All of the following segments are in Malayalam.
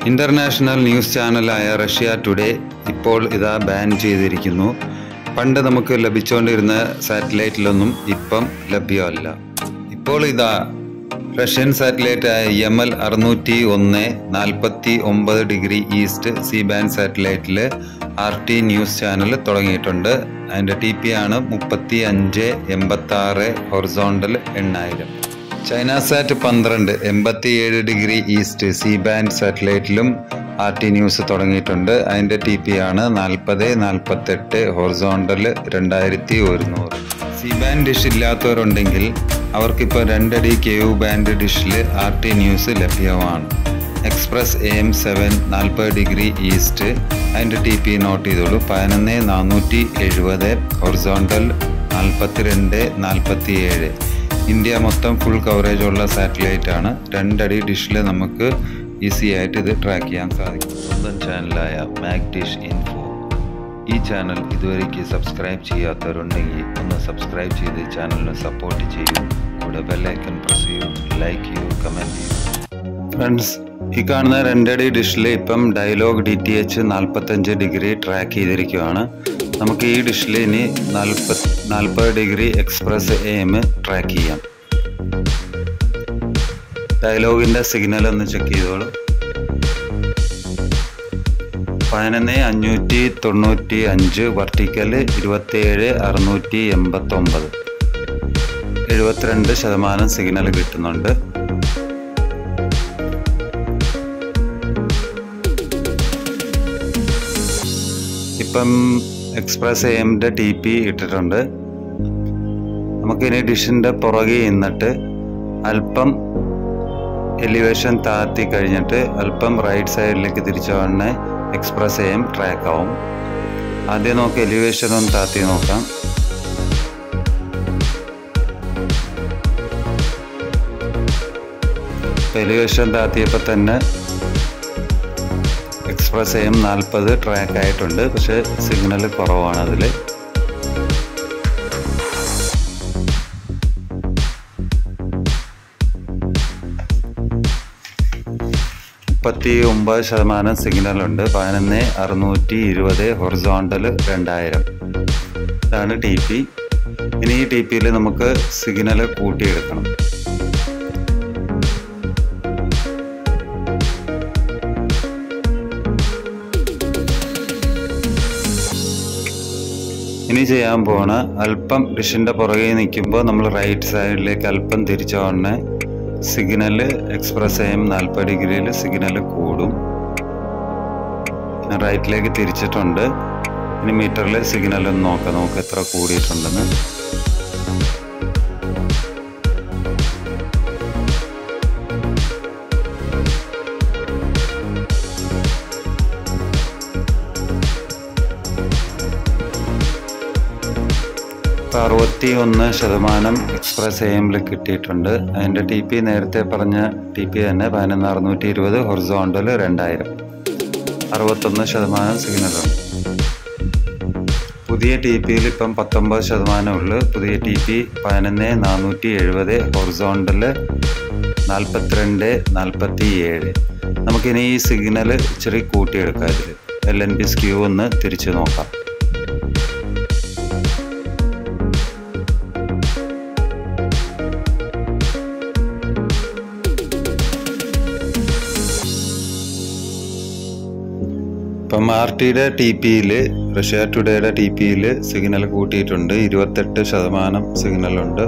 ഇന്റർനാഷണൽ ന്യൂസ് ചാനലായ റഷ്യ ടുഡേ ഇപ്പോൾ ഇതാ ബാൻ ചെയ്തിരിക്കുന്നു പണ്ട് നമുക്ക് ലഭിച്ചുകൊണ്ടിരുന്ന സാറ്റലൈറ്റിലൊന്നും ഇപ്പം ലഭ്യമല്ല ഇപ്പോൾ ഇതാ റഷ്യൻ സാറ്റലൈറ്റായ എം എൽ അറുന്നൂറ്റി ഒന്ന് നാൽപ്പത്തി ഒമ്പത് ഡിഗ്രി ഈസ്റ്റ് സി ബാൻഡ് സാറ്റലൈറ്റിൽ ആർ ടി ന്യൂസ് ചാനൽ തുടങ്ങിയിട്ടുണ്ട് അതിൻ്റെ ടി പി ആണ് മുപ്പത്തി അഞ്ച് എൺപത്തി ആറ് ഹൊറിസോണ്ടൽ എണ്ണായിരം ചൈന സാറ്റ് പന്ത്രണ്ട് എൺപത്തിയേഴ് ഡിഗ്രി ഈസ്റ്റ് സി ബാൻഡ് സാറ്റലൈറ്റിലും ആർ ടി ന്യൂസ് തുടങ്ങിയിട്ടുണ്ട് അതിൻ്റെ ടി പി ആണ് നാൽപ്പത് നാൽപ്പത്തെട്ട് ഹൊറിസോണ്ടൽ രണ്ടായിരത്തി ഒരുന്നൂറ് സി ബാൻഡ് ഡിഷ് ഇല്ലാത്തവരുണ്ടെങ്കിൽ അവർക്കിപ്പോൾ രണ്ടടി കെയു ബാൻഡ് ഡിഷിൽ ആർ ടി ന്യൂസ് ലഭ്യമാണ് എക്സ്പ്രസ് എ എം സെവൻ നാൽപ്പത് ഡിഗ്രി ഈസ്റ്റ് അതിൻ്റെ ടി പി നോട്ട് ചെയ്തോളൂ പതിനൊന്ന് നാനൂറ്റി എഴുപത് ഹൊറിസോണ്ടൽ നാൽപ്പത്തിരണ്ട് നാൽപ്പത്തി ഏഴ് ഇന്ത്യ മൊത്തം ഫുൾ കവറേജ് ഉള്ള സാറ്റലൈറ്റ് ആണ് രണ്ടടി ഡിഷിൽ നമുക്ക് ഈസി ആയിട്ട് ഇത് ട്രാക്ക് ചെയ്യാൻ സാധിക്കും സ്വന്തം ചാനലായ മാക് ഡിഷ് ഇൻഫോ ഈ ചാനൽ ഇതുവരേക്ക് സബ്സ്ക്രൈബ് ചെയ്യാത്തവരുണ്ടെങ്കിൽ ഒന്ന് സബ്സ്ക്രൈബ് ചെയ്ത് ചാനലിനെ സപ്പോർട്ട് ചെയ്യൂ കൂടെ ബെല്ലൈക്കൺ പ്രസ് ചെയ്യൂ ലൈക്ക് ചെയ്യൂ കമൻറ്റ് ചെയ്യൂ ഫ്രണ്ട്സ് ഈ കാണുന്ന രണ്ടടി ഡിഷിൽ ഇപ്പം ഡയലോഗ് ഡി ടി എച്ച് നാൽപ്പത്തഞ്ച് ഡിഗ്രി ട്രാക്ക് ചെയ്തിരിക്കുകയാണ് നമുക്ക് ഈ ഡിഷിൽ ഇനി നാൽപ്പത് നാൽപ്പത് ഡിഗ്രി എക്സ്പ്രസ് എം ട്രാക്ക് ചെയ്യാം ഡയലോഗിൻ്റെ സിഗ്നൽ ഒന്ന് ചെക്ക് ചെയ്തോളൂ പതിനൊന്ന് അഞ്ഞൂറ്റി തൊണ്ണൂറ്റി അഞ്ച് വർട്ടിക്കൽ ഇരുപത്തിയേഴ് അറുന്നൂറ്റി എൺപത്തൊമ്പത് എഴുപത്തിരണ്ട് ശതമാനം സിഗ്നൽ കിട്ടുന്നുണ്ട് ഇപ്പം എക്സ്പ്രസ് എമ്മിൻ്റെ ടി പി ഇട്ടിട്ടുണ്ട് നമുക്കിനി ഡിഷിൻ്റെ പുറകെ നിന്നിട്ട് അല്പം എലിവേഷൻ താത്തി കഴിഞ്ഞിട്ട് അല്പം റൈറ്റ് സൈഡിലേക്ക് തിരിച്ചു വന്ന് എക്സ്പ്രസ് എം ട്രാക്ക് ആവും ആദ്യം നമുക്ക് എലിവേഷൻ ഒന്ന് താത്തി നോക്കാം എലിവേഷൻ താത്തിയപ്പോൾ തന്നെ എക്സ്പ്രസ് എം നാൽപ്പത് ട്രാക്ക് ആയിട്ടുണ്ട് പക്ഷെ സിഗ്നൽ കുറവാണ് അതിൽ മുപ്പത്തി ഒമ്പത് ശതമാനം സിഗ്നലുണ്ട് പതിനൊന്ന് അറുന്നൂറ്റി ഇരുപത് ഹൊറിസോണ്ടൽ രണ്ടായിരം ഇതാണ് ടി പി ഇനി ഈ ടി പിയിൽ നമുക്ക് സിഗ്നൽ കൂട്ടിയെടുക്കണം ഇനി ചെയ്യാൻ പോണ അല്പം ഡിഷിൻ്റെ പുറകെ നിൽക്കുമ്പോൾ നമ്മൾ റൈറ്റ് സൈഡിലേക്ക് അല്പം തിരിച്ച ഉടനെ സിഗ്നൽ എക്സ്പ്രസ് എം നാൽപ്പത് ഡിഗ്രിയിൽ സിഗ്നൽ കൂടും റൈറ്റിലേക്ക് തിരിച്ചിട്ടുണ്ട് ഇനി മീറ്ററിൽ സിഗ്നൽ ഒന്ന് നോക്കാം നമുക്ക് എത്ര കൂടിയിട്ടുണ്ടെന്ന് ഇപ്പോൾ അറുപത്തി ഒന്ന് ശതമാനം എക്സ്പ്രസ് എമ്മിൽ കിട്ടിയിട്ടുണ്ട് അതിൻ്റെ ടി പി നേരത്തെ പറഞ്ഞ ടി പി തന്നെ പതിനൊന്ന് അറുന്നൂറ്റി ഇരുപത് ഹൊറിസോണ്ടൽ രണ്ടായിരം അറുപത്തൊന്ന് ശതമാനം സിഗ്നലുണ്ട് പുതിയ ടി പിയിൽ ഇപ്പം പത്തൊമ്പത് ശതമാനം ഉള്ളു പുതിയ ടി പി പതിനൊന്ന് നാനൂറ്റി എഴുപത് ഹൊറിസോണ്ടൽ നാൽപ്പത്തിരണ്ട് നാൽപ്പത്തി ഏഴ് നമുക്കിനി ഈ സിഗ്നൽ ഇച്ചിരി കൂട്ടിയെടുക്കാം ഇതിൽ എൽ എൻ പി സ്ക്യൂ ഒന്ന് തിരിച്ചു നോക്കാം ഇപ്പം ആർ ടിയുടെ ടി പിയിൽ റഷ്യ ടുഡേയുടെ ടി പിയിൽ സിഗ്നൽ കൂട്ടിയിട്ടുണ്ട് ഇരുപത്തെട്ട് ശതമാനം സിഗ്നലുണ്ട്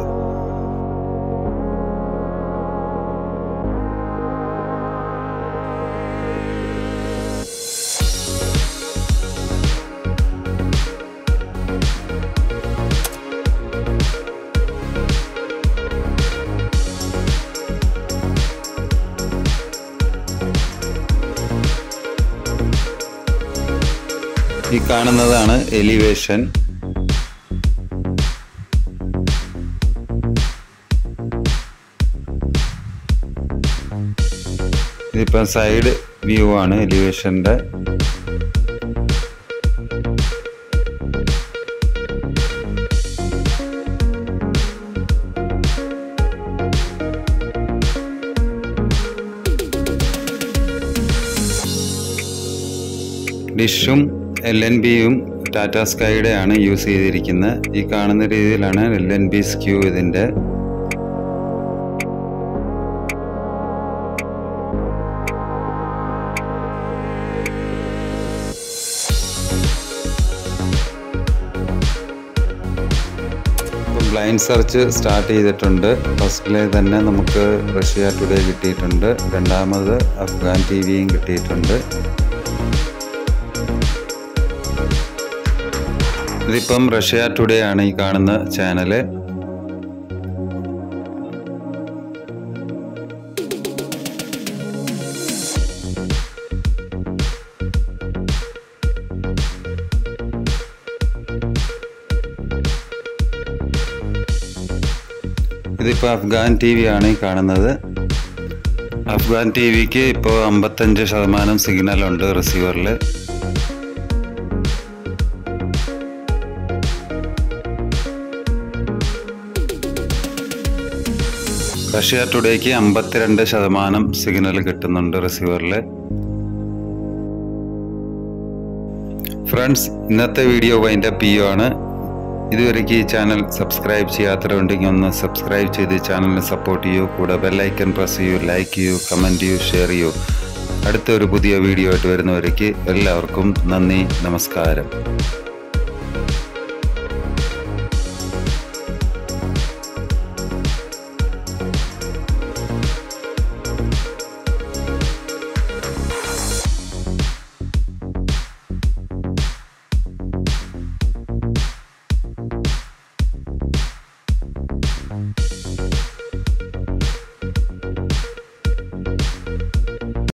ഈ കാണുന്നതാണ് എലിവേഷൻ ഇതിപ്പം സൈഡ് വ്യൂ ആണ് എലിവേഷൻ്റെ ഡിഷും എൽ എൻ ബിയും ടാറ്റ സ്കൈയുടെ ആണ് യൂസ് ചെയ്തിരിക്കുന്നത് ഈ കാണുന്ന രീതിയിലാണ് എൽ എൻ ബി സ്ക്യൂ ഇതിൻ്റെ ബ്ലൈൻഡ് സെർച്ച് സ്റ്റാർട്ട് ചെയ്തിട്ടുണ്ട് ഫസ്റ്റിലെ തന്നെ നമുക്ക് റഷ്യ ടുഡേ കിട്ടിയിട്ടുണ്ട് രണ്ടാമത് അഫ്ഗാൻ ടി വിയും കിട്ടിയിട്ടുണ്ട് ഇതിപ്പം റഷ്യ ടുഡേ ആണ് ഈ കാണുന്ന ചാനല് ഇതിപ്പോൾ അഫ്ഗാൻ ടി വി ആണ് ഈ കാണുന്നത് അഫ്ഗാൻ ടി വിക്ക് ഇപ്പോൾ അമ്പത്തഞ്ച് ശതമാനം സിഗ്നൽ ഉണ്ട് റിസീവറിൽ റഷ്യ ടുഡേക്ക് അമ്പത്തിരണ്ട് ശതമാനം സിഗ്നൽ കിട്ടുന്നുണ്ട് റിസീവറിൽ ഫ്രണ്ട്സ് ഇന്നത്തെ വീഡിയോ വൈൻഡപ്പ് ചെയ്യുവാണ് ഇതുവരെയ്ക്ക് ഈ ചാനൽ സബ്സ്ക്രൈബ് ചെയ്യാത്തവരുണ്ടെങ്കിൽ ഒന്ന് സബ്സ്ക്രൈബ് ചെയ്ത് ചാനലിനെ സപ്പോർട്ട് ചെയ്യൂ കൂടെ ബെല്ലൈക്കൺ പ്രസ് ചെയ്യൂ ലൈക്ക് ചെയ്യൂ കമൻറ്റ് ചെയ്യൂ ഷെയർ ചെയ്യൂ അടുത്ത ഒരു പുതിയ വീഡിയോ ആയിട്ട് വരുന്നവരേക്ക് എല്ലാവർക്കും നന്ദി നമസ്കാരം